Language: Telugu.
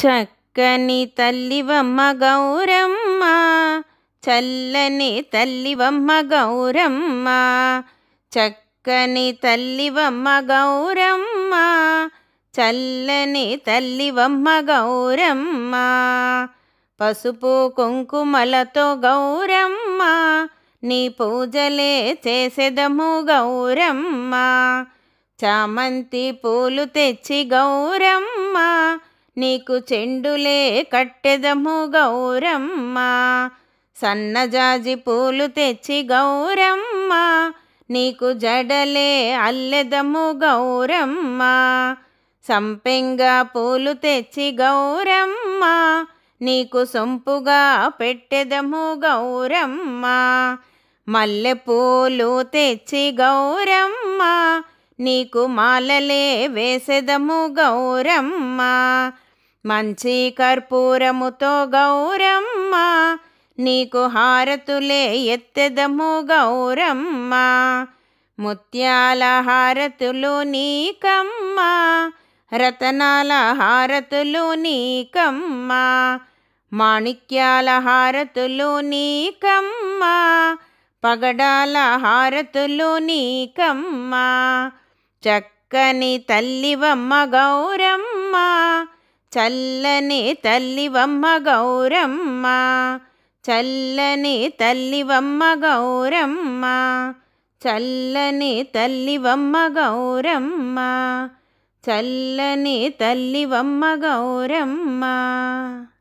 చక్కని తల్లివమ్మ గౌరమ్మ చల్లని తల్లివమ్మ గౌరమ్మ చక్కని తల్లివమ్మ గౌరమ్మ చల్లని తల్లివమ్మ గౌరమ్మ పసుపు కుంకుమలతో గౌరమ్మ నీ పూజలే చేసెదము గౌరమ్మ చామంతి పూలు తెచ్చి గౌరమ్మ నీకు చెండులే కట్టెదము గౌరమ్మ సన్నజాజి పూలు తెచ్చి గౌరమ్మ నీకు జడలే అల్లెదము గౌరమ్మ సంపెంగ పూలు తెచ్చి గౌరమ్మ నీకు సొంపుగా పెట్టెదము గౌరమ్మ మల్లెపూలు తెచ్చి గౌరమ్మ నీకు మాలలే వేసెదము గౌరమ్మ మంచి కర్పూరముతో గౌరమ్మ నీకు హారతులే ఎత్తెదము గౌరమ్మ ముత్యాల హారతులు నీకమ్మ రతనాల హారతులు నీకమ్మ మాణిక్యాల హారతులు నీకమ్మ పగడాల హారతులు నీకమ్మ చక్కని తల్లివమ్మ గౌరమ్మ చల్లని తల్లివమ్మ గౌరమ్మ చల్లని తల్లివమ్మ గౌరమ్మ చల్లని తల్లివమ్మ గౌరమ్మ చల్లని తల్లివమ్మ గౌరమ్మ